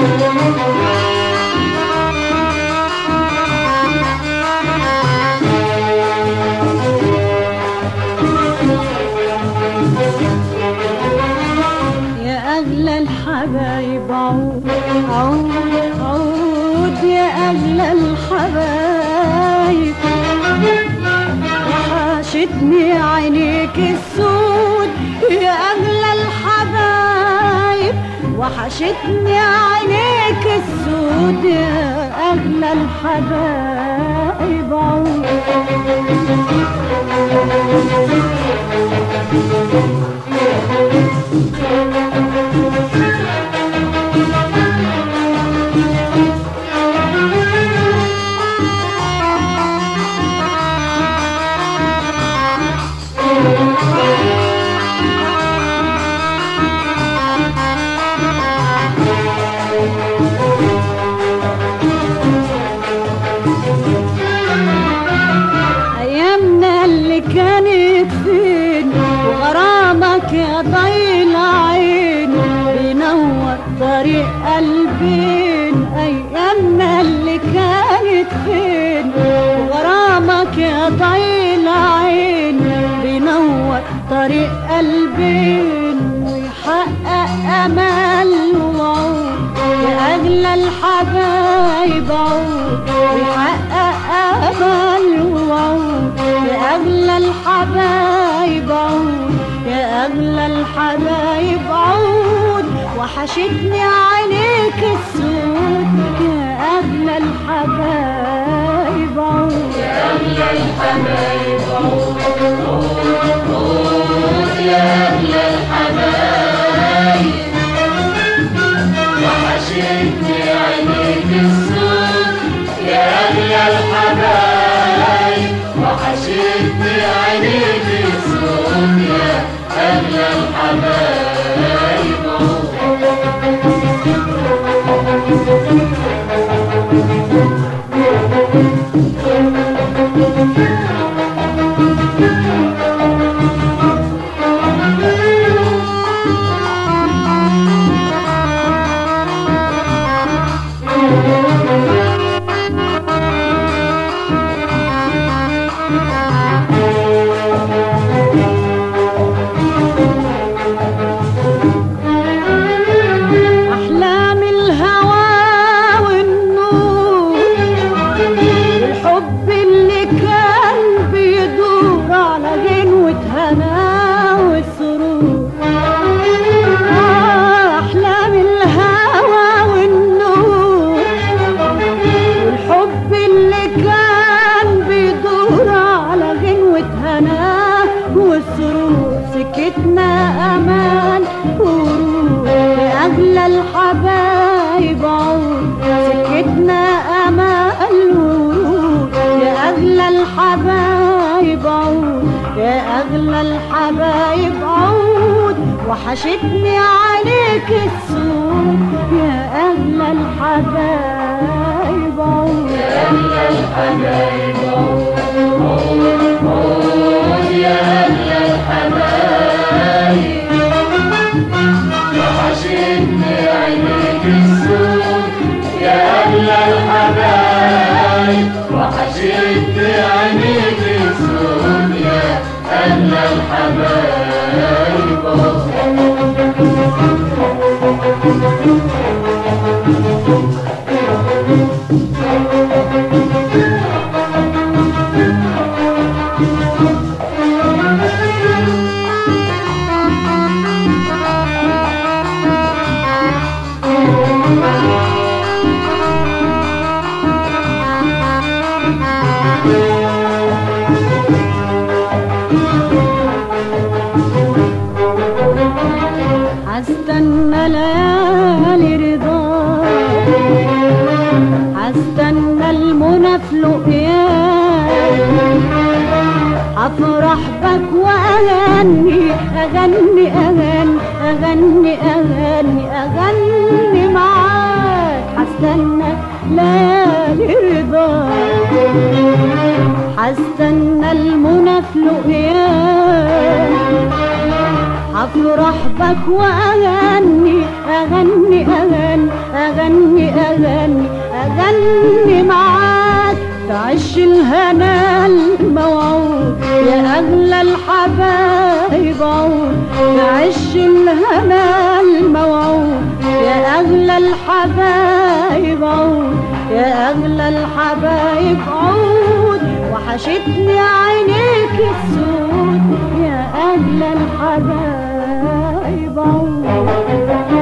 يا أغلى الحبايب عود عود عود يا أغلى الحبايب وحشتني عينيك السود يا أغلى الحبايب وحشتني عينيك السود يا أغلى الحبايب عود أيامنا اللي كانت فين وغرامك يا ضيل عين بينور طريق قلبين أيامنا اللي كانت فين وغرامك يا ضيل عين بينور طريق قلبين ويحقق أمل وعود يا أغلى الحبايب عود ويحقق أمل وعود يا أغلى الحبايب عود يا أغلى الحبايب عود وحشتني عينيك السود يا أغلى الحبايب عود يا أغلى الحبايب عود عود يا أغلى الحبايب وحشتني عينيك السود يا أغلى الحبايب وحشتني عينيك السود يا أغلى الحبايب أحلام الهوى والنور الحب اللي كان بيدور على غنوة هنا والسرور آه، أحلام الهوى والنور والحب اللي كان بيدور على غنوة هنا والسرور سكتنا أمان ورود لأغلى الحبايب عود سكتنا أمال ورود يا أغلى الحبايب عود يا أغلى الحبايب عود وحشتني عليك السود يا أغلى الحبايب عود يا أغلى الحبايب عود عود عود يا أغلى الحبايب وحشتني عينيك السود يا أغلى الحبايب وحشتني عينيك السود يا أغلى الحبايب هستنى ليالي رضاك هستنى المنى في لقياك هفرح بك واغني اغني اغني اغني اغني اغني معاك هستنى ليالي رضاك هستنى المنى في لقياك هفرح بك واغني اغني اغني اغني اغني اغني معاك تعيش الهنا الموعود يا اغلى الحبايب عود تعيش الهنا الموعود يا اغلى الحبايب عود يا اغلى الحبايب عود وحشتني عينيك السود يا اغلى الحبايب عود